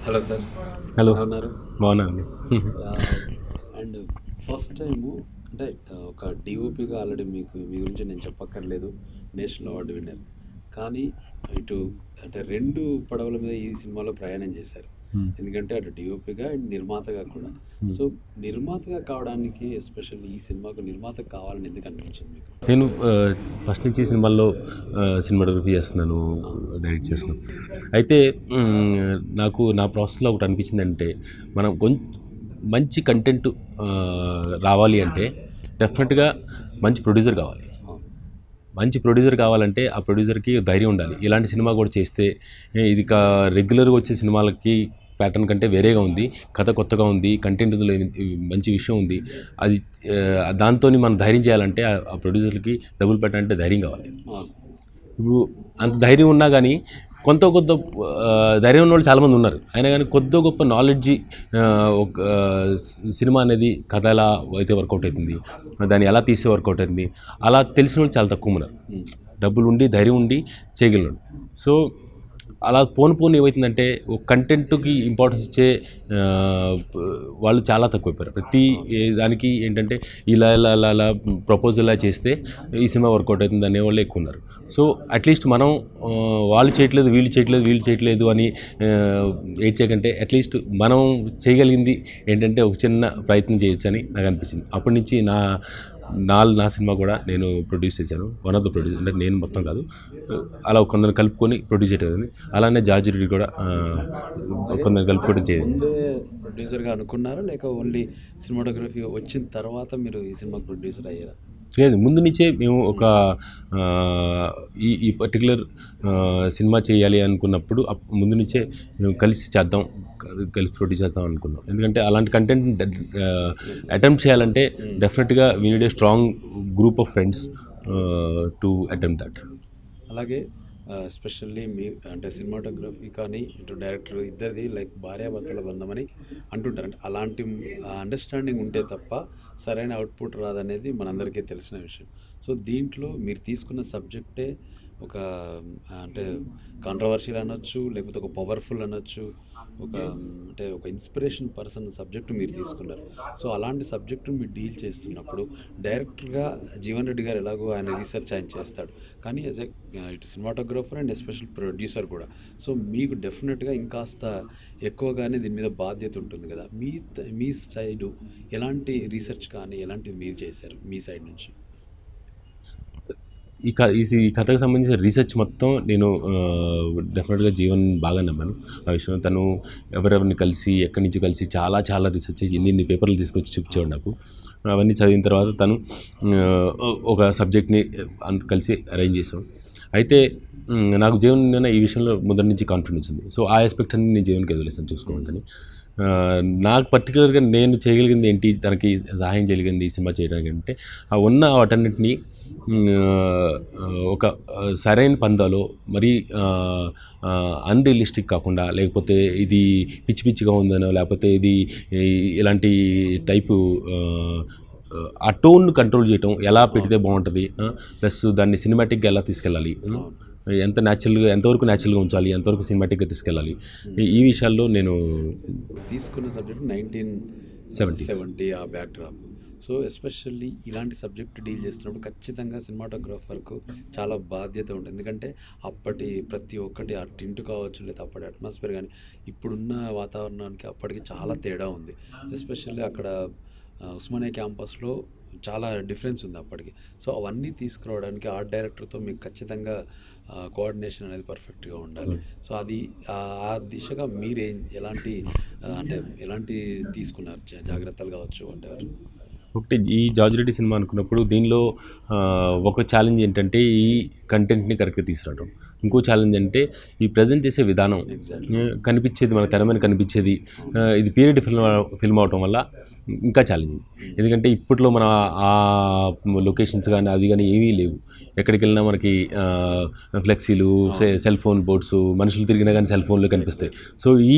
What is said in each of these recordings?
Hello sir hello ఎలా ఉన్నారు బాగున్నాను అండ్ ఫస్ట్ టైము అంటే ఆ, ఒక డిఓపిగా ఆల్రెడీ మీకు మీ గురించి నేను చెప్పక్కర్లేదు నేషనల్ అవార్డు విన్నర్ కానీ ఇటు అంటే రెండు పడవల మీద ఈ సినిమాలో ప్రయాణం చేశారు Hmm. ఎందుకంటే అటు డిఓపిగా అండ్ నిర్మాతగా కూడా సో నిర్మాతగా కావడానికి ఎస్పెషల్లీ ఈ సినిమాకు నిర్మాత కావాలని ఎందుకు అనిపించింది మీకు నేను ఫస్ట్ నుంచి సినిమాల్లో సినిమాటోగ్రఫీ చేస్తున్నాను డైరెక్ట్ చేస్తున్నాను అయితే మ్, నాకు నా ప్రాసెస్లో ఒకటి అనిపించింది అంటే మనం కొంచెం మంచి కంటెంట్ రావాలి అంటే డెఫినెట్గా మంచి ప్రొడ్యూసర్ కావాలి అవును. మంచి ప్రొడ్యూసర్ కావాలంటే ఆ ప్రొడ్యూసర్కి ధైర్యం ఉండాలి ఇలాంటి సినిమా కూడా చేస్తే ఏ, ఇది కా రెగ్యులర్గా వచ్చే సినిమాలకి ప్యాటర్న్ కంటే వేరేగా ఉంది కథ కొత్తగా ఉంది కంటెంట్ ఇందులో ఇది మంచి విషయం ఉంది అది దాంతో మనం ధైర్యం చేయాలంటే ఆ- ఆ ప్రొడ్యూసర్కి డబ్బులు పెట్టాలంటే ధైర్యం కావాలి అవును. ఇప్పుడు అంత ధైర్యం ఉన్నా కానీ కొంత కొద్ద ఆ, ధైర్యం ఉన్న వాళ్ళు చాలామంది ఉన్నారు అయినా కానీ కొద్ది గొప్ప నాలెడ్జ్ ఒక ఆ, సినిమా అనేది కథ ఎలా అయితే వర్కౌట్ అవుతుంది దాన్ని ఎలా తీస్తే వర్కౌట్ అవుతుంది అలా తెలిసిన వాళ్ళు చాలా తక్కువ ఉన్నారు Hmm. డబ్బులు ఉండి ధైర్యం ఉండి చేయగలరు సో అలా పోను పోను ఏమవుతుందంటే ఒక కంటెంట్కి ఇంపార్టెన్స్ ఇచ్చే ఆ, వాళ్ళు చాలా తక్కువైపోయారు ప్రతి ఏ దానికి ఏంటంటే ఇలా ఇలా ఇలా ఇలా ప్రపోజల్ ఇలా చేస్తే ఈ సినిమా వర్కౌట్ అవుతుంది అనే వాళ్ళు ఎక్కువ ఉన్నారు సో అట్లీస్ట్ మనం ఆ, వాళ్ళు చేయట్లేదు వీళ్ళు చేయట్లేదు వీళ్ళు చేయట్లేదు అని ఏడ్ చేయకంటే అట్లీస్ట్ మనం చేయగలిగింది ఏంటంటే ఒక చిన్న ప్రయత్నం చేయొచ్చు అని నాకు అనిపించింది అప్పటి నుంచి నా నా నా సినిమా కూడా నేను ప్రొడ్యూస్ చేశాను వన్ ఆఫ్ ద ప్రొడ్యూస్ అంటే నేను మొత్తం కాదు అలా కొందరు కలుపుకొని ప్రొడ్యూస్ చేయడం అలానే జార్జ్ రెడ్డి కూడా ఆ, కొందరు కలుపుకోవడం చేయదు ముందే ప్రొడ్యూసర్గా అనుకున్నారా లేక ఓన్లీ సినిమాటోగ్రఫీ వచ్చిన తర్వాత మీరు ఈ సినిమాకి ప్రొడ్యూసర్ అయ్యారా లేదు ముందు నుంచే మేము ఒక ఆ, ఈ ఈ పర్టికులర్ సినిమా చేయాలి అనుకున్నప్పుడు అప్- ముందు నుంచే మేము కలిసి చేద్దాం కల్- కలిసి ప్రొడ్యూస్ చేద్దాం అనుకున్నాం ఎందుకంటే అలాంటి కంటెంట్ అటెంప్ట్ చేయాలంటే డెఫినెట్గా we need a strong group of friends to attempt that అలాగే ఎస్పెషల్లీ మీ అంటే సినిమాటోగ్రఫీ కానీ ఇటు డైరెక్టర్ ఇద్దరిది లైక్ భార్యాభర్తల బంధం అని అంటుంటారు అంటే అలాంటి అండర్స్టాండింగ్ ఉంటే తప్ప సరైన అవుట్పుట్ రాదనేది మనందరికీ తెలిసిన విషయం సో దీంట్లో మీరు తీసుకున్న సబ్జెక్టే ఒక ఆ, అంటే కాంట్రవర్షియల్ అనొచ్చు లేకపోతే ఒక పవర్ఫుల్ అనొచ్చు ఒక అంటే ఒక ఇన్స్పిరేషన్ పర్సన్ సబ్జెక్టు మీరు తీసుకున్నారు సో అలాంటి సబ్జెక్టు మీరు డీల్ చేస్తున్నప్పుడు డైరెక్టర్గా జీవన్ రెడ్డి గారు ఎలాగో ఆయన రీసెర్చ్ ఆయన చేస్తాడు కానీ యాజ్ ఎ ఇటు సినిమాటోగ్రఫర్ అండ్ ఎస్పెషల్ ప్రొడ్యూసర్ కూడా సో మీకు డెఫినెట్గా ఇంకాస్త ఎక్కువగానే దీని మీద బాధ్యత ఉంటుంది కదా మీ త- మీ సైడు ఎలాంటి రీసెర్చ్ కానీ ఎలాంటివి మీరు చేశారు మీ సైడ్ నుంచి ఈ క ఈ సి- ఈ కథకు సంబంధించిన రీసెర్చ్ మొత్తం నేను డెఫినెట్గా జీవన్ బాగా నమ్మాను ఆ విషయంలో తను ఎవరెవరిని కలిసి ఎక్కడి నుంచి కలిసి చాలా చాలా రీసెర్చ్ చేసి ఎన్ని ఎన్ని పేపర్లు తీసుకొచ్చి చూపించాడు నాకు అవన్నీ చదివిన తర్వాత తను ఆ, ఒక సబ్జెక్ట్ని అంత కలిసి అరేంజ్ చేసాం అయితే మ్, నాకు జీవన్ మీద ఈ విషయంలో మొదటి నుంచి కాన్ఫిడెన్స్ ఉంది సో ఆ ఆస్పెక్ట్ అన్ని నేను జీవన్కి వదిలేసాను చూసుకోవద్దని ఆ, నాకు పర్టికులర్గా నేను చేయగలిగింది ఏంటి తనకి సహాయం చేయగలిగింది ఈ సినిమా చేయడానికి అంటే ఆ ఉన్న వాటన్నిటిని మ్, ఆ, ఒక ఆ, సరైన పందాలో మరి అన్రియలిస్టిక్ కాకుండా లేకపోతే ఇది పిచ్చి పిచ్చిగా ఉందనో లేకపోతే ఇది ఈ- ఇలాంటి టైపు ఆ, ఆ టోన్ కంట్రోల్ చేయటం ఎలా పెడితే బాగుంటుంది ప్లస్ దాన్ని సినిమాటిక్గా ఎలా తీసుకెళ్ళాలి ఎంత న్యాచురల్గా ఎంతవరకు న్యాచురల్గా ఉంచాలి ఎంతవరకు సినిమాటిక్గా తీసుకెళ్ళాలి ఈ- ఈ విషయాల్లో నేను తీసుకున్న సబ్జెక్ట్ నైన్టీన్ 70s. సెవెంటీ ఆ బ్యాక్డ్రాప్ సో ఎస్పెషల్లీ ఇలాంటి సబ్జెక్ట్ డీల్ చేస్తున్నప్పుడు ఖచ్చితంగా సినిమాటోగ్రాఫర్కు చాలా బాధ్యత ఉంటుంది ఎందుకంటే అప్పటి ప్రతి ఒక్కటి ఆ టింట్ కావచ్చు లేదా అప్పటి అట్మాస్ఫియర్ కానీ ఇప్పుడున్న వాతావరణానికి అప్పటికి చాలా తేడా ఉంది ఎస్పెషల్లీ అక్కడ ఆ, ఉస్మానియా క్యాంపస్లో చాలా డిఫరెన్స్ ఉంది అప్పటికి సో అవన్నీ తీసుకురావడానికి ఆర్ట్ డైరెక్టర్తో మీకు ఖచ్చితంగా కోఆర్డినేషన్ అనేది పర్ఫెక్ట్గా ఉండాలి సో అది ఆ- ఆ దిశగా మీరేం ఎలాంటి ఆ, అంటే ఎలాంటి తీసుకున్నారు జా- జాగ్రత్తలు కావచ్చు అంటే ఒకటి ఈ జార్జ్ రెడ్డి సినిమా అనుకున్నప్పుడు దీనిలో ఆ, ఒక ఛాలెంజ్ ఏంటంటే ఈ కంటెంట్ని కరెక్ట్గా తీసుకురావడం ఇంకో ఛాలెంజ్ అంటే ఈ ప్రజెంట్ చేసే విధానం Exactly. ఆ, కనిపించేది మన తెర మీద కనిపించేది ఆ, ఇది పీరియడ్ ఫిల్మ్ ఫిల్మ్ అవటం వల్ల ఇంకా ఛాలెంజ్ ఎందుకంటే ఇప్పట్లో మన ఆ లొకేషన్స్ కానీ అది కానీ ఏమీ లేవు ఎక్కడికి వెళ్ళినా మనకి ఆ, ఫ్లెక్సీలు సె- సెల్ ఫోన్ బోర్డ్స్ మనుషులు తిరిగినా కానీ సెల్ ఫోన్లో కనిపిస్తాయి సో ఈ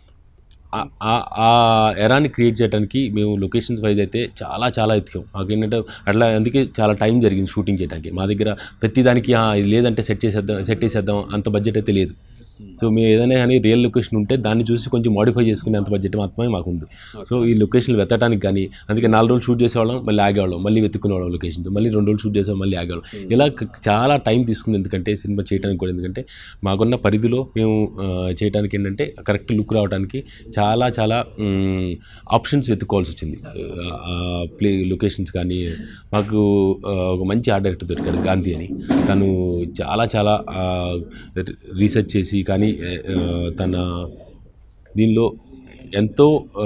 ఆ- ఆ- ఆ ఎరాని క్రియేట్ చేయడానికి మేము లొకేషన్స్ వైజ్ అయితే చాలా చాలా ఎతికాం మాకు ఏంటంటే అట్లా అందుకే చాలా టైం జరిగింది షూటింగ్ చేయడానికి మా దగ్గర ప్రతి దానికి "ఆ, ఇది లేదంటే సెట్ చేసేద్దాం సెట్ చేసేద్దాం అంత బడ్జెట్ అయితే లేదు సో మేము ఏదైనా కానీ రియల్ లొకేషన్ ఉంటే దాన్ని చూసి కొంచెం మాడిఫై చేసుకునే అంత బడ్జెట్ మాత్రమే మాకు ఉంది సో ఈ లొకేషన్లు వెతకడానికి కానీ అందుకే నాలుగు రోజులు షూట్ చేసేవాళ్ళం మళ్ళీ ఆగేవాళ్ళం మళ్ళీ వెతుక్కునేవాళ్ళం లొకేషన్ మళ్ళీ రెండు రోజులు షూట్ చేసాం మళ్ళీ ఆగేవాళ్ళం ఇలా క- చాలా టైం తీసుకుంది ఎందుకంటే సినిమా చేయడానికి కూడా ఎందుకంటే మాకున్న పరిధిలో మేము ఆ, చేయడానికి ఏంటంటే కరెక్ట్ లుక్ రావడానికి చాలా చాలా ఆప్షన్స్ వెతుక్కోవాల్సి వచ్చింది ప్లే లొకేషన్స్ కానీ మాకు ఆ, ఒక మంచి ఆర్ట్ డైరెక్టర్ దొరికాడు గాంధీ అని తను చాలా చాలా రీసెర్చ్ చేసి కానీ ఆ, తన దీనిలో ఎంతో ఆ,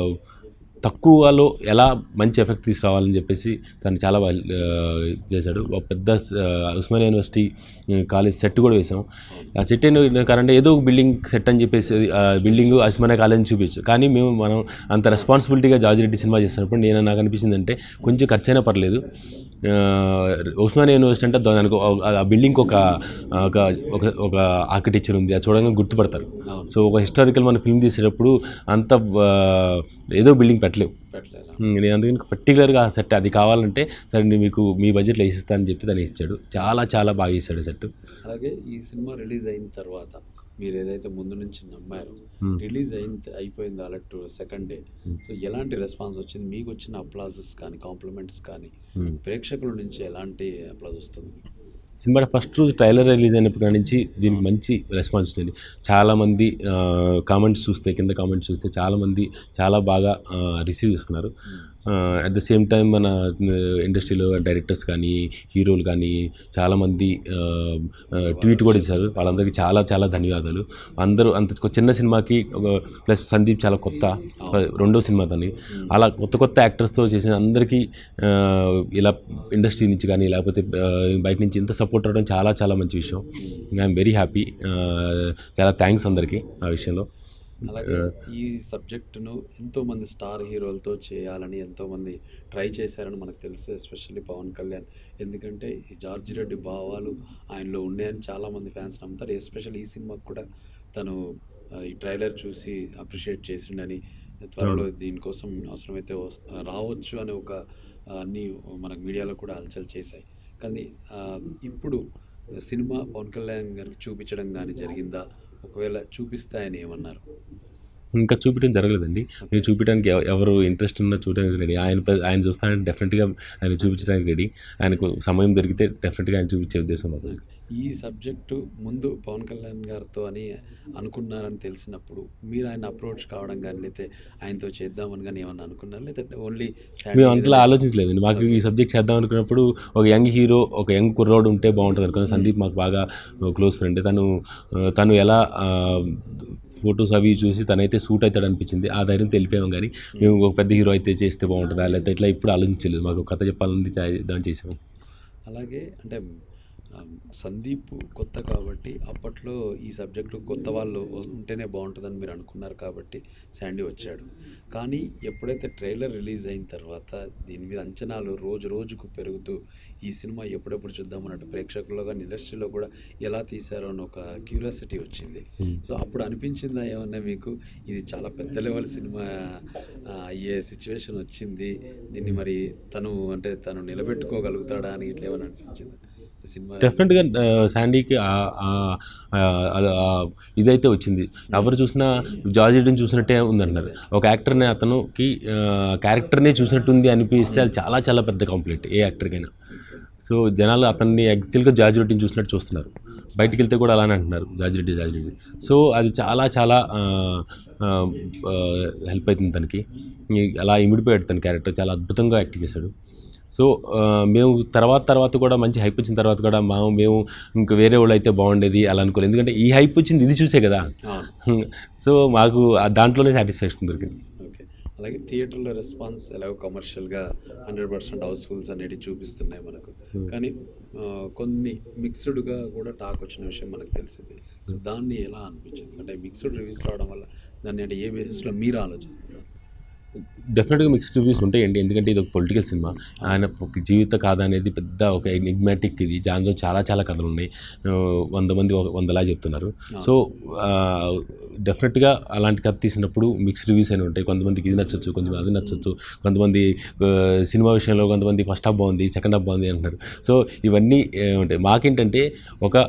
తక్కువలో ఎలా మంచి ఎఫెక్ట్ తీసుకురావాలని చెప్పేసి తను చాలా బాగా ఆ, చేశాడు ఒక పెద్ద ఆ, ఉస్మానియా యూనివర్సిటీ ఆ, కాలేజ్ సెట్ కూడా వేసాం ఆ సెట్ కారంటే ఏదో ఒక బిల్డింగ్ సెట్ అని చెప్పేసి ఆ బిల్డింగ్ ఉస్మానియా కాలేజ్ అని చూపించు కానీ మేము మనం అంత రెస్పాన్సిబిలిటీగా జార్జ్ రెడ్డి సినిమా చేస్తున్నప్పుడు నేను నాకు అనిపించింది అంటే కొంచెం ఖర్చైనా పర్లేదు ఆ, ఉస్మానియా యూనివర్సిటీ అంటే దానికి ఒక- ఆ బిల్డింగ్ ఒక ఒక ఒక ఒక ఆర్కిటెక్చర్ ఉంది అది చూడగానే గుర్తుపడతారు అవును సో ఒక హిస్టారికల్ మన ఫిల్మ్ తీసేటప్పుడు అంత ఆ, ఏదో బిల్డింగ్ పెట్టలేవు పెట్టలేదా ఉమ్, నేను అందుకని పర్టికులర్గా సెట్ అది కావాలంటే సరే నేను మీకు మీ బడ్జెట్లో వేసిస్తాను అని చెప్పి దాన్ని ఇచ్చాడు చాలా చాలా బాగా ఇచ్చాడు సెట్ అలాగే ఈ సినిమా రిలీజ్ అయిన తర్వాత మీరు ఏదైతే ముందు నుంచి నమ్మారో రిలీజ్ అయిన అయిపోయింది అలర్ట్ సెకండ్ డే సో ఎలాంటి రెస్పాన్స్ వచ్చింది మీకు వచ్చిన అప్లాజెస్ కానీ కాంప్లిమెంట్స్ కానీ ప్రేక్షకుల నుంచి ఎలాంటి అప్లాజ్ వస్తుంది మీకు సినిమా ఫస్ట్ రోజు ట్రైలర్ రిలీజ్ అయినప్పటి నుంచి దీనికి మంచి రెస్పాన్స్ వచ్చింది చాలామంది కామెంట్స్ చూస్తే కింద కామెంట్స్ చూస్తే చాలామంది చాలా బాగా రిసీవ్ చేసుకున్నారు అట్ ద సేమ్ టైం మన ఇండస్ట్రీలో డైరెక్టర్స్ కానీ హీరోలు కానీ చాలామంది ట్వీట్ కూడా ఇచ్చారు వాళ్ళందరికీ చాలా చాలా ధన్యవాదాలు అందరూ అంత కొ- చిన్న సినిమాకి ప్లస్ సందీప్ చాలా కొత్త రెండో సినిమా తని అలా కొత్త కొత్త యాక్టర్స్తో చేసిన అందరికీ ఆ, ఇలా ఇండస్ట్రీ నుంచి కానీ లేకపోతే ఆ, బయట నుంచి ఇంత సపోర్ట్ రావడం చాలా చాలా మంచి విషయం ఐఎమ్ వెరీ హ్యాపీ చాలా థ్యాంక్స్ అందరికీ ఆ విషయంలో అలాగే ఈ సబ్జెక్టును ఎంతోమంది స్టార్ హీరోలతో చేయాలని ఎంతోమంది ట్రై చేశారని మనకు తెలుసు ఎస్పెషల్లీ పవన్ కళ్యాణ్ ఎందుకంటే ఈ జార్జి రెడ్డి భావాలు ఆయనలో ఉన్నాయని చాలామంది ఫ్యాన్స్ నమ్ముతారు ఎస్పెషల్లీ ఈ సినిమాకు కూడా తను ఆ, ఈ ట్రైలర్ చూసి అప్రిషియేట్ చేసిండని త్వరలో దీనికోసం అవసరమైతే వస్- రావచ్చు అనే ఒక ఆ, అన్ని మనకు మీడియాలో కూడా హల్చల్ చేశాయి కానీ ఆ, ఇప్పుడు సినిమా పవన్ కళ్యాణ్ గారికి చూపించడం కానీ జరిగిందా ఒకవేళ చూపిస్తే ఆయన ఏమన్నారు ఇంకా చూపించడం జరగలేదండి నేను చూపించడానికి ఎవ- ఎవరు ఇంట్రెస్ట్ ఉన్నా చూడడానికి రెడీ ఆయన ప్ర- ఆయన చూస్తానంటే డెఫినెట్గా ఆయన చూపించడానికి రెడీ ఆయనకు సమయం దొరికితే డెఫినెట్గా ఆయన చూపించే ఉద్దేశం నాకు ఉంది. ఈ సబ్జెక్టు ముందు పవన్ కళ్యాణ్ గారితో అని అనుకున్నారని తెలిసినప్పుడు మీరు ఆయన అప్రోచ్ కావడం కానీ లేకపోతే ఆయనతో చేద్దామని కానీ ఏమన్నా అనుకున్నారు లేకపోతే ఓన్లీ మేము అంతలా ఆలోచించలేదండి మాకు ఈ సబ్జెక్ట్ చేద్దాం అనుకున్నప్పుడు ఒక యంగ్ హీరో ఒక యంగ్ కుర్రోడు ఉంటే బాగుంటుంది అనుకున్నాను సందీప్ మాకు బాగా క్లోజ్ ఫ్రెండ్ తను ఆ, తను ఎలా ఫొటోస్ అవి చూసి తనైతే సూట్ అవుతాడు అనిపించింది ఆ ధైర్యం తెలిపాము కానీ మేము ఒక పెద్ద హీరో అయితే చేస్తే బాగుంటుందా లేకపోతే ఇట్లా ఇప్పుడు ఆలోచించలేదు మాకు కథ చెప్పాలని దాన్ని చేసాము అలాగే అంటే ఆ, సందీప్ కొత్త కాబట్టి అప్పట్లో ఈ సబ్జెక్టు కొత్త వాళ్ళు ఉంటేనే బాగుంటుందని మీరు అనుకున్నారు కాబట్టి శాండీ వచ్చాడు కానీ ఎప్పుడైతే ట్రైలర్ రిలీజ్ అయిన తర్వాత దీని మీద అంచనాలు రోజు రోజుకు పెరుగుతూ ఈ సినిమా ఎప్పుడెప్పుడు చూద్దామన్నట్టు ప్రేక్షకుల్లో కానీ ఇండస్ట్రీలో కూడా ఎలా తీశారో అని ఒక క్యూరియాసిటీ వచ్చింది సో అప్పుడు అనిపించిందా ఏమన్నా మీకు ఇది చాలా పెద్ద లెవెల్ సినిమా ఆ, అయ్యే సిచ్యువేషన్ వచ్చింది దీన్ని మరి తను అంటే తను నిలబెట్టుకోగలుగుతాడా అని ఇట్లా ఏమైనా అనిపించింది సినిమా డెఫినెట్గా శాండీకి ఆ- ఆ- ఆ- ఆ- ఆ ఇదైతే వచ్చింది ఎవరు చూసినా జార్జిడ్ని చూసినట్టే ఉందంటున్నారు ఒక యాక్టర్ని అతనుకి క్యారెక్టర్ని చూసినట్టుంది అనిపిస్తే అది చాలా చాలా పెద్ద కాంప్లిమెంట్ ఏ యాక్టర్కైనా సో జనాలు అతన్ని యాక్చువల్గా జార్జ్ రెడ్డిని చూసినట్టు చూస్తున్నారు బయటికి వెళ్తే కూడా అలానే అంటున్నారు George Reddy George Reddy so అది చాలా చాలా హెల్ప్ అవుతుంది తనకి ఈ- అలా ఇమిడిపోయాడు తన క్యారెక్టర్ చాలా అద్భుతంగా యాక్ట్ చేశాడు సో ఆ, మేము తర్వాత తర్వాత కూడా మంచి హైప్ వచ్చిన తర్వాత కూడా మా మేము ఇంకా వేరే వాళ్ళు అయితే బాగుండేది అలా అనుకోలేదు ఎందుకంటే ఈ హైప్ వచ్చింది ఇది చూసే కదా అవును సో మాకు ఆ దాంట్లోనే సాటిస్ఫాక్షన్ దొరికింది ఓకే అలాగే థియేటర్లో రెస్పాన్స్ ఎలాగో కమర్షియల్గా హండ్రెడ్ పర్సెంట్ హౌస్ఫుల్స్ అనేవి చూపిస్తున్నాయి మనకు కానీ ఆ, కొన్ని మిక్స్డ్గా కూడా టాక్ వచ్చిన విషయం మనకు తెలిసింది సో దాన్ని ఎలా అనిపించింది అంటే మిక్స్డ్ రివ్యూస్ రావడం వల్ల దాన్ని అంటే ఏ బేసిస్లో మీరు ఆలోచిస్తున్నారు డెఫినెట్గా మిక్స్డ్ రివ్యూస్ ఉంటాయండి ఎందుకంటే ఇది ఒక పొలిటికల్ సినిమా ఆయన ఒక జీవిత కథ అనేది పెద్ద ఒక ఎనిగ్మాటిక్ ఇది దానిలో చాలా చాలా కథలు ఉన్నాయి ఆ, వంద మంది ఒక- వందలా చెప్తున్నారు సో డెఫినెట్గా అలాంటి కథ తీసినప్పుడు మిక్స్డ్ రివ్యూస్ అని ఉంటాయి కొంతమందికి ఇది నచ్చొచ్చు కొంతమంది అది నచ్చొచ్చు కొంతమంది ఆ, సినిమా విషయంలో కొంతమంది ఫస్ట్ హాఫ్ బాగుంది సెకండ్ హాఫ్ బాగుంది అంటున్నారు సో ఇవన్నీ ఏ, ఉంటాయి మాకేంటంటే ఒక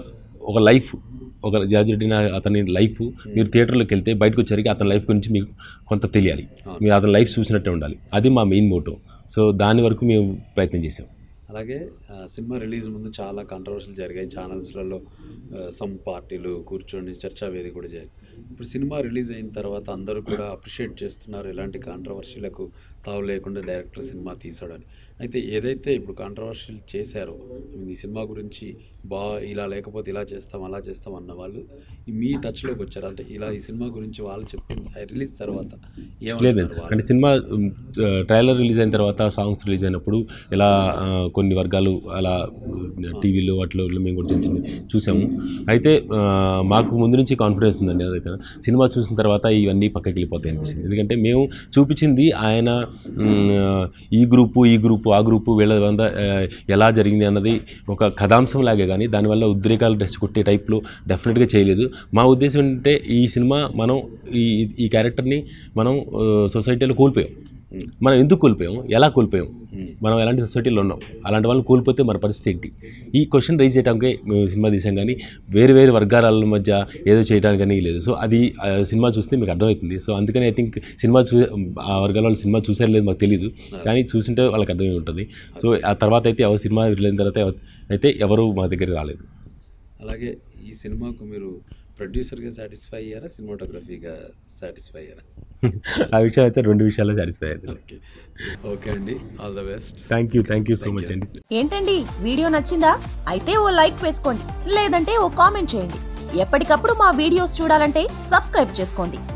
ఒక లైఫ్ ఒక జార్జ్ రెడ్డి నా- అతని లైఫ్ మీరు థియేటర్లోకి వెళ్తే బయటకు వచ్చరికి అతని లైఫ్ గురించి మీకు కొంత తెలియాలి మీరు అతని లైఫ్ చూసినట్టే ఉండాలి అది మా మెయిన్ మోటో సో దాని వరకు మేము ప్రయత్నం చేసాం అలాగే ఆ, సినిమా రిలీజ్ ముందు చాలా కాంట్రవర్సీలు జరిగాయి ఛానల్స్లలో సమ్ పార్టీలు కూర్చొని చర్చా వేది కూడా జరిగాయి ఇప్పుడు సినిమా రిలీజ్ అయిన తర్వాత అందరూ కూడా అప్రిషియేట్ చేస్తున్నారు ఎలాంటి కాంట్రవర్సీలకు తావు లేకుండా డైరెక్టర్ సినిమా తీసాడని అయితే ఏదైతే ఇప్పుడు కాంట్రవర్షియల్ చేశారో ఈ సినిమా గురించి బా ఇలా లేకపోతే ఇలా చేస్తాం అలా చేస్తాం అన్న వాళ్ళు ఈ మీ టచ్లోకి వచ్చారు అంటే ఇలా ఈ సినిమా గురించి వాళ్ళు చెప్పింది రిలీజ్ తర్వాత లేదు ఏమన్నారు వాళ్ళు అంటే సినిమా ఉమ్, ట్రైలర్ రిలీజ్ అయిన తర్వాత సాంగ్స్ రిలీజ్ అయినప్పుడు ఇలా ఆ, కొన్ని వర్గాలు అలా టీవీలో వాటిలో మేము కూడా చిన్న చిన్న చూసాము అయితే ఆ, మాకు ముందు నుంచి కాన్ఫిడెన్స్ ఉందండి అదే కదా సినిమా చూసిన తర్వాత ఇవన్నీ పక్కకి వెళ్ళిపోతాయి అనిపిస్తుంది ఎందుకంటే మేము చూపించింది ఆయన ఉమ్, ఈ గ్రూపు ఈ గ్రూపు ఆ గ్రూపు వీళ్ళ వంద ఆ, ఎలా జరిగింది అన్నది ఒక కథాంశం లాగే కానీ దానివల్ల ఉద్రేకాలు డస్ట్ కొట్టే టైప్లో డెఫినెట్గా చేయలేదు మా ఉద్దేశం ఏంటంటే ఈ సినిమా మనం ఈ ఈ క్యారెక్టర్ని మనం ఆ, సొసైటీలో కోల్పోయాం మనం ఎందుకు కోల్పోయాం ఎలా కోల్పోయాం మనం ఎలాంటి సొసైటీలో ఉన్నాం అలాంటి వాళ్ళని కోల్పోతే మన పరిస్థితి ఏంటి ఈ క్వశ్చన్ రైజ్ చేయడానికే మేము సినిమా తీసాం కానీ వేరు వేరు వర్గాల మధ్య ఏదో చేయడానికి కానీ లేదు సో అది ఆ, సినిమా చూస్తే మీకు అర్థమవుతుంది సో అందుకని ఐ థింక్ సినిమా చూ ఆ వర్గాల వాళ్ళు సినిమా చూసారు లేదు మాకు తెలియదు కానీ చూసింటే వాళ్ళకి అర్థమై ఉంటుంది సో ఆ తర్వాత అయితే ఎవరు సినిమా వెళ్ళిన తర్వాత ఎవ- అయితే ఎవరు మా దగ్గరికి రాలేదు అలాగే ఈ సినిమాకు మీరు ప్రొడ్యూసర్గా సాటిస్ఫై అయ్యారా సినిమాటోగ్రఫీగా సాటిస్ఫై అయ్యారా ఆ విషయం అయితే రెండు విషయాల్లో సాటిస్ఫై అయ్యింది ఓకే ఓకే అండి all the best thank you thank you so much అండి ఏంటండి వీడియో నచ్చిందా అయితే ఓ లైక్ వేసుకోండి లేదంటే ఓ కామెంట్ చేయండి ఎప్పటికప్పుడు మా వీడియోస్ చూడాలంటే సబ్స్క్రైబ్ చేసుకోండి